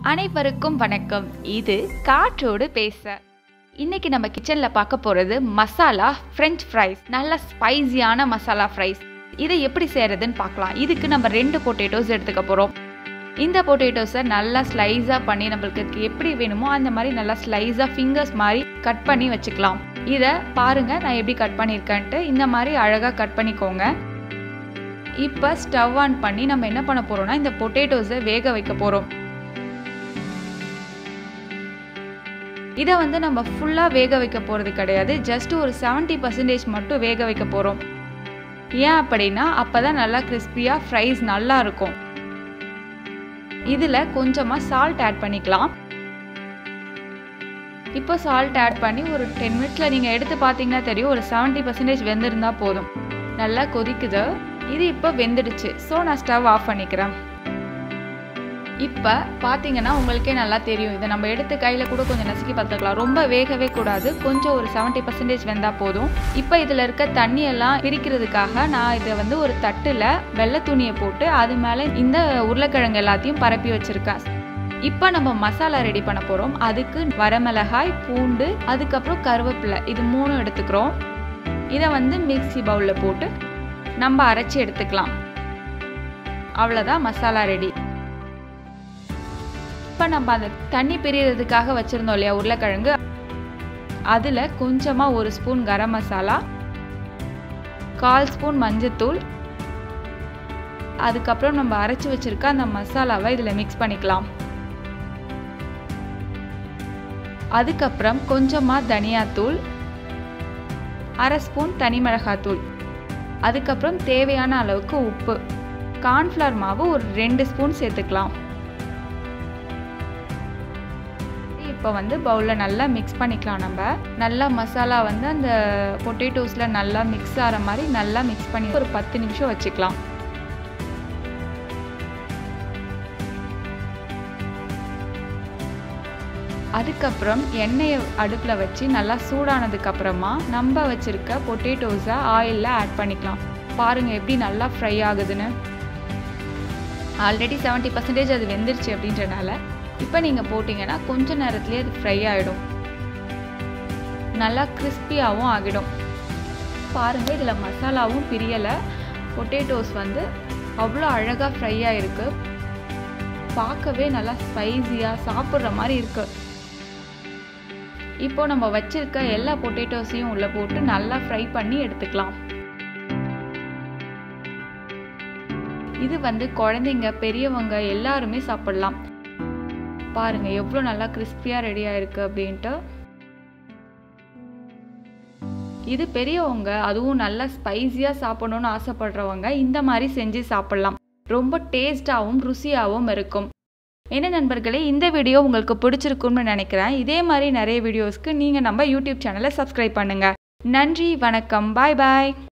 அனைவருக்கும் வணக்கம் இது காற்றோடு பேச இன்னைக்கு நம்ம கிச்சனில் பார்க்க போகிறது மசாலா ஃப்ரெஞ்ச் ஃப்ரைஸ் நல்ல ஸ்பைசியான மசாலா ஃப்ரைஸ் இதை எப்படி செய்கிறதுன்னு பார்க்கலாம் இதுக்கு நம்ம ரெண்டு பொட்டேட்டோஸ் எடுத்துக்க போகிறோம் இந்த பொட்டேட்டோஸை நல்லா ஸ்லைஸாக பண்ணி நம்மளுக்கு எப்படி வேணுமோ அந்த மாதிரி நல்லா ஸ்லைஸாக ஃபிங்கர்ஸ் மாதிரி கட் பண்ணி வச்சுக்கலாம் இதை பாருங்கள் நான் எப்படி கட் பண்ணியிருக்கேன்ட்டு இந்த மாதிரி அழகாக கட் பண்ணிக்கோங்க இப்போ ஸ்டவ் ஆன் பண்ணி நம்ம என்ன பண்ண போகிறோம்னா இந்த பொட்டேட்டோஸை வேக வைக்க போகிறோம் இதை வந்து நம்ம ஃபுல்லாக வேக வைக்க போகிறது கிடையாது ஜஸ்ட் ஒரு செவன்ட்டி பர்சன்டேஜ் மட்டும் வேக வைக்க போகிறோம் ஏன் அப்படின்னா அப்போ தான் நல்லா கிறிஸ்பியாக ஃப்ரைஸ் நல்லா இருக்கும் இதில் கொஞ்சமாக சால்ட் ஆட் பண்ணிக்கலாம் இப்போ சால்ட் ஆட் பண்ணி ஒரு டென் மினிட்ஸில் நீங்கள் எடுத்து பார்த்தீங்கன்னா தெரியும் ஒரு செவன்ட்டி பர்சன்டேஜ் வெந்திருந்தா போதும் நல்லா கொதிக்குது இது இப்போ வெந்துடுச்சு ஸோ நான் ஸ்டவ் ஆஃப் பண்ணிக்கிறேன் இப்போ பார்த்தீங்கன்னா உங்களுக்கே நல்லா தெரியும் இதை நம்ம எடுத்து கையில் கூட கொஞ்சம் நசுக்கி பார்த்துக்கலாம் ரொம்ப வேகவே கூடாது கொஞ்சம் ஒரு செவன்ட்டி பர்சன்டேஜ் வெந்தால் போதும் இப்போ இதில் இருக்க தண்ணியெல்லாம் பிரிக்கிறதுக்காக நான் இதை வந்து ஒரு தட்டில் வெள்ளை துணியை போட்டு அது மேலே இந்த உருளைக்கிழங்கு எல்லாத்தையும் பரப்பி வச்சுருக்கேன் இப்போ நம்ம மசாலா ரெடி பண்ண போகிறோம் அதுக்கு வரமிளகாய் பூண்டு அதுக்கப்புறம் கருவேப்பிலை இது மூணும் எடுத்துக்கிறோம் இதை வந்து மிக்சி பவுலில் போட்டு நம்ம அரைச்சி எடுத்துக்கலாம் அவ்வளோதான் மசாலா ரெடி இப்போ நம்ம அந்த தண்ணி பிரியறதுக்காக வச்சுருந்தோம் இல்லையா உருளைக்கிழங்கு அதில் கொஞ்சமாக ஒரு ஸ்பூன் கரம் மசாலா கால் ஸ்பூன் மஞ்சத்தூள் அதுக்கப்புறம் நம்ம அரைச்சி வச்சுருக்க அந்த மசாலாவை இதில் மிக்ஸ் பண்ணிக்கலாம் அதுக்கப்புறம் கொஞ்சமாக தனியாத்தூள் அரை ஸ்பூன் தனி மிளகாத்தூள் அதுக்கப்புறம் தேவையான அளவுக்கு உப்பு கார்ன்ஃப்ளவர் மாவு ஒரு ரெண்டு ஸ்பூன் சேர்த்துக்கலாம் இப்போ வந்து பவுலில் நல்லா மிக்ஸ் பண்ணிக்கலாம் நம்ம நல்லா மசாலா வந்து அந்த பொட்டேட்டோஸில் நல்லா மிக்ஸ் ஆகிற மாதிரி நல்லா மிக்ஸ் பண்ணி ஒரு பத்து நிமிஷம் வச்சுக்கலாம் அதுக்கப்புறம் எண்ணெயை அடுப்பில் வச்சு நல்லா சூடானதுக்கப்புறமா நம்ம வச்சுருக்க பொட்டேட்டோஸை ஆயிலில் ஆட் பண்ணிக்கலாம் பாருங்கள் எப்படி நல்லா ஃப்ரை ஆகுதுன்னு ஆல்ரெடி செவன்ட்டி பர்சன்டேஜ் அது வெந்துருச்சு அப்படின்றனால இப்போ நீங்கள் போட்டிங்கன்னா கொஞ்ச நேரத்துலேயே அது ஃப்ரை ஆகிடும் நல்லா கிறிஸ்பியாகவும் ஆகிடும் பாருங்கள் இதில் மசாலாவும் பிரியலை பொட்டேட்டோஸ் வந்து அவ்வளோ அழகாக ஃப்ரை ஆகிருக்கு பார்க்கவே நல்லா ஸ்பைஸியாக சாப்பிட்ற மாதிரி இருக்குது இப்போ நம்ம வச்சிருக்க எல்லா பொட்டேட்டோஸையும் உள்ளே போட்டு நல்லா ஃப்ரை பண்ணி எடுத்துக்கலாம் இது வந்து குழந்தைங்க பெரியவங்க எல்லாருமே சாப்பிடலாம் பாருங்க எவ்வளோ நல்லா கிறிஸ்பியாக ரெடி ஆயிருக்கு அப்படின்ட்டு இது பெரியவங்க அதுவும் நல்லா ஸ்பைஸியாக சாப்பிடணும்னு ஆசைப்படுறவங்க இந்த மாதிரி செஞ்சு சாப்பிடலாம் ரொம்ப டேஸ்டாகவும் ருசியாகவும் இருக்கும் என்ன நண்பர்களே இந்த வீடியோ உங்களுக்கு பிடிச்சிருக்கும்னு நினைக்கிறேன் இதே மாதிரி நிறைய வீடியோஸ்க்கு நீங்கள் நம்ம யூடியூப் சேனலை சப்ஸ்கிரைப் பண்ணுங்கள் நன்றி வணக்கம் பாய் பாய்